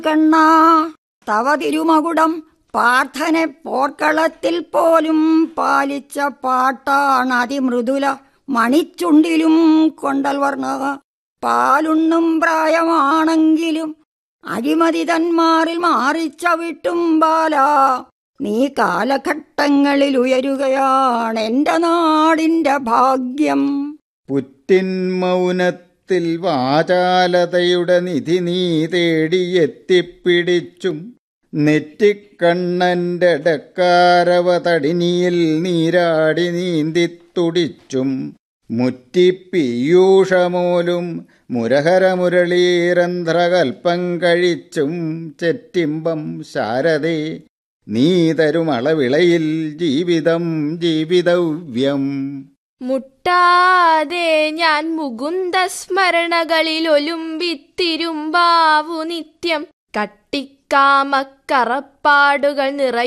കണ്ണാ തവ തിരുമകുടം പാർത്ഥനെ പോർക്കളത്തിൽ പോലും പാലിച്ച പാട്ടാണ് അതിമൃദുല മണിച്ചുണ്ടിലും കൊണ്ടൽ വർണ്ണ പാലുണ്ണും പ്രായമാണെങ്കിലും അഴിമതി തന്മാറിൽ മാറിച്ച വിട്ടും ബാല നീ കാലഘട്ടങ്ങളിൽ ഉയരുകയാണ് എന്റെ നാടിന്റെ ഭാഗ്യം പുറ്റിൻ മൗനത്തിൽ വാചാലതയുടെ നിധി നീ തേടിയെത്തിപ്പിടിച്ചും നെറ്റിക്കണ്ണന്റെ ഡക്കാരവ തടിനിയിൽ നീരാടി നീന്തിത്തുടിച്ചും മുറ്റിപ്പീയൂഷമോലും മുരഹരമുരളീരന്ധ്രകൽപ്പം കഴിച്ചും ചെറ്റിമ്പം ശാരദേ നീ തരുമളവിളയിൽ ജീവിതം ജീവിതവ്യം മുട്ടാതെ ഞാൻ മുകുന്ദ സ്മരണകളിൽ ഒലുമ്പിത്തിരുമ്പാവു നിത്യം കട്ടിക്കാമക്കറപ്പാടുകൾ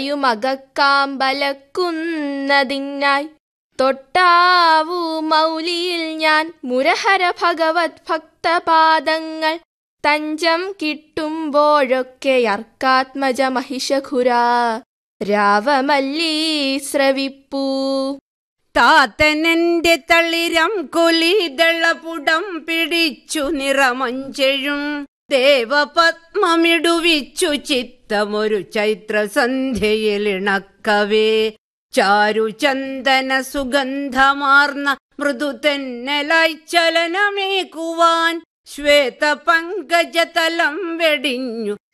നിറയുമകക്കാമ്പലക്കുന്നതിനായി തൊട്ടാവു മൗലിയിൽ ഞാൻ മുരഹര ഭഗവത് ഭക്തപാദങ്ങൾ തഞ്ചം കിട്ടുമ്പോഴൊക്കെ അർക്കാത്മജ മഹിഷഖുര രാവമല്ലീ ശ്രവിപ്പൂ താത്തനെന്റെ തളിരം കൊലിതളപുടം പിടിച്ചു നിറമഞ്ചെഴും ദേവപത്മമിടുവിച്ചു ചിത്തമൊരു ചൈത്രസന്ധ്യയിലിണക്കവേ ചാരുചന്ദന സുഗന്ധമാർന്ന മൃദുതെന്നലായി ചലനമേകുവാൻ ശ്വേത പങ്കജതലം വെടിഞ്ഞു